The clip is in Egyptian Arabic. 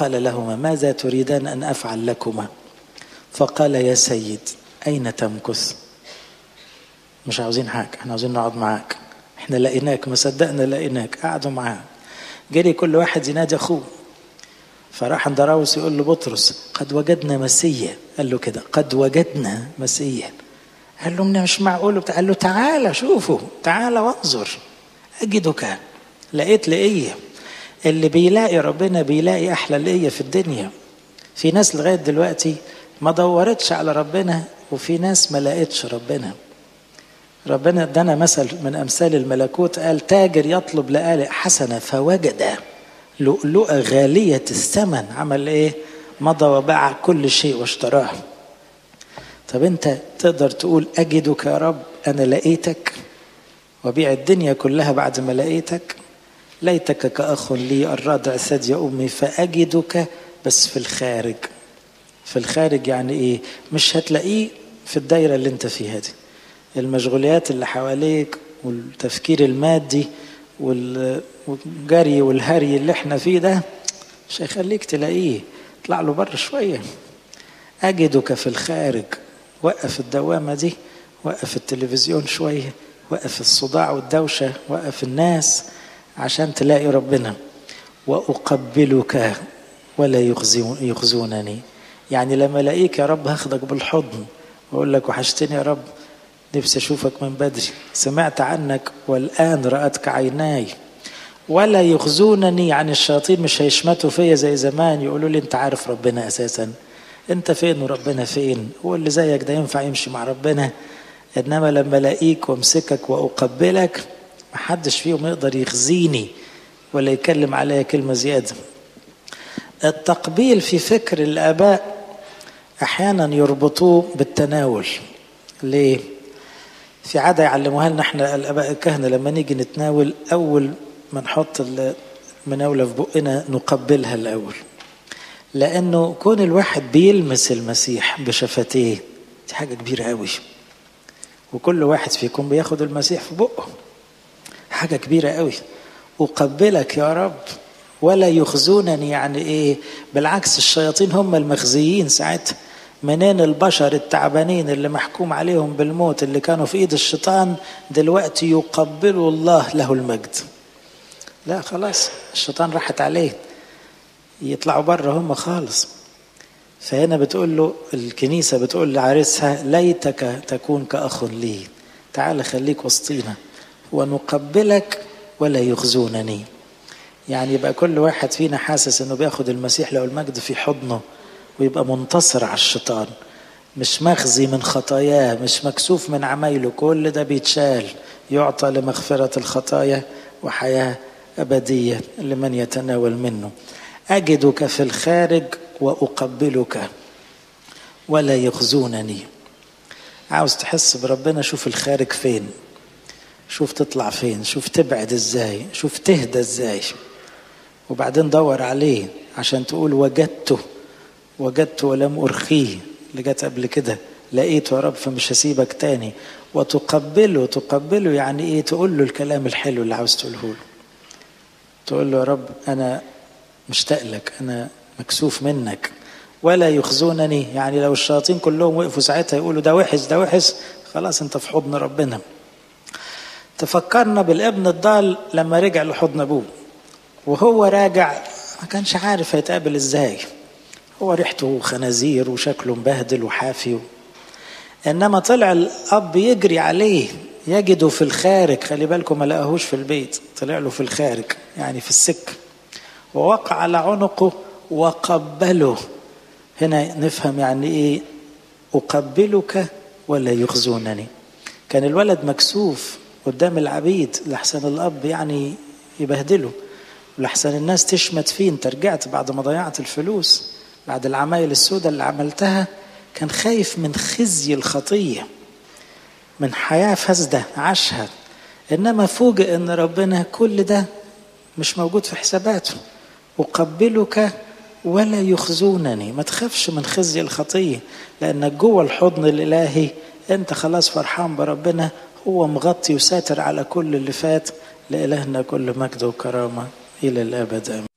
وقال لهما ماذا تريدان أن أفعل لكما فقال يا سيد أين تمكث مش عاوزين حاجة احنا عاوزين نقعد معاك احنا لقيناك ما صدقنا لقيناك قعدوا معاه جري كل واحد ينادي أخوه فراح اندراوس يقول له بطرس قد وجدنا مسيا قال له كده قد وجدنا مسيا قال له مش معقول قال له تعالى شوفوا تعالى وانظر أجدك لقيت لقية اللي بيلاقي ربنا بيلاقي أحلى لقية في الدنيا في ناس لغاية دلوقتي ما دورتش على ربنا وفي ناس ما لقيتش ربنا ربنا ادانا مثل من أمثال الملكوت قال تاجر يطلب لآلئ حسنة فوجد لؤلؤة غالية الثمن عمل ايه مضى وباع كل شيء واشتراه طب انت تقدر تقول اجدك يا رب انا لقيتك وبيع الدنيا كلها بعد ما لقيتك ليتك كأخ لي الرضع ثدي أمي فأجدك بس في الخارج في الخارج يعني إيه مش هتلاقيه في الدايرة اللي انت فيها دي المشغوليات اللي حواليك والتفكير المادي والجري والهري اللي احنا فيه ده مش هيخليك تلاقيه اطلع له بره شويه اجدك في الخارج وقف الدوامه دي وقف التلفزيون شويه وقف الصداع والدوشه وقف الناس عشان تلاقي ربنا واقبلك ولا يخزون يخزونني يعني لما الاقيك يا رب هاخدك بالحضن واقول لك وحشتني يا رب نفسي اشوفك من بدري سمعت عنك والان راتك عيناي ولا يخزونني يعني الشياطين مش هيشمتوا فيا زي زمان يقولوا لي انت عارف ربنا اساسا انت فين وربنا فين هو اللي زيك ده ينفع يمشي مع ربنا انما لما الاقيك وامسكك واقبلك محدش فيهم يقدر يخزيني ولا يكلم عليا كلمه زياده التقبيل في فكر الاباء احيانا يربطوه بالتناول ليه في عادة يعلموها لنا احنا الآباء الكهنة لما نيجي نتناول أول ما نحط المناولة في بقنا نقبلها الأول لأنه كون الواحد بيلمس المسيح بشفتيه دي حاجة كبيرة قوي وكل واحد فيكم بياخد المسيح في بقه حاجة كبيرة قوي أقبلك يا رب ولا يخزونني يعني إيه بالعكس الشياطين هم المخزيين ساعتها منين البشر التعبانين اللي محكوم عليهم بالموت اللي كانوا في ايد الشيطان دلوقتي يقبلوا الله له المجد لا خلاص الشيطان راحت عليه يطلعوا بره هم خالص فهنا بتقول له الكنيسة بتقول لعريسها ليتك تكون كأخ لي تعال خليك وسطينا ونقبلك ولا يخزونني يعني يبقى كل واحد فينا حاسس انه بياخد المسيح له المجد في حضنه ويبقى منتصر على الشيطان مش مخزي من خطاياه مش مكسوف من عمايله كل ده بيتشال يعطى لمغفرة الخطايا وحياة أبدية لمن يتناول منه أجدك في الخارج وأقبلك ولا يخزونني عاوز تحس بربنا شوف الخارج فين شوف تطلع فين شوف تبعد ازاي شوف تهدى ازاي وبعدين دور عليه عشان تقول وجدته وجدت ولم أرخيه اللي جت قبل كده لقيته يا رب فمش هسيبك تاني وتقبله تقبله يعني ايه تقول له الكلام الحلو اللي عاوز تقوله له تقول له يا رب انا مشتاق لك انا مكسوف منك ولا يخزونني يعني لو الشياطين كلهم وقفوا ساعتها يقولوا ده وحش ده وحش خلاص انت في حضن ربنا تفكرنا بالابن الضال لما رجع لحضن ابوه وهو راجع ما كانش عارف هيتقابل ازاي هو ريحته خنازير وشكله مبهدل وحافي انما طلع الاب يجري عليه يجده في الخارج خلي بالكم ما لقاهوش في البيت طلع له في الخارج يعني في السكه ووقع على عنقه وقبله هنا نفهم يعني ايه اقبلك ولا يخزونني كان الولد مكسوف قدام العبيد لحسن الاب يعني يبهدله ولحسن الناس تشمت فيه انت رجعت بعد ما ضيعت الفلوس بعد العمايل السوداء اللي عملتها كان خايف من خزي الخطية من حياة فاسدة عاشها إنما فوجئ إن ربنا كل ده مش موجود في حساباته أقبلك ولا يخزونني ما تخافش من خزي الخطية لأنك جوه الحضن الإلهي أنت خلاص فرحان بربنا هو مغطي وساتر على كل اللي فات لإلهنا كل مجد وكرامة إلى الأبد آمين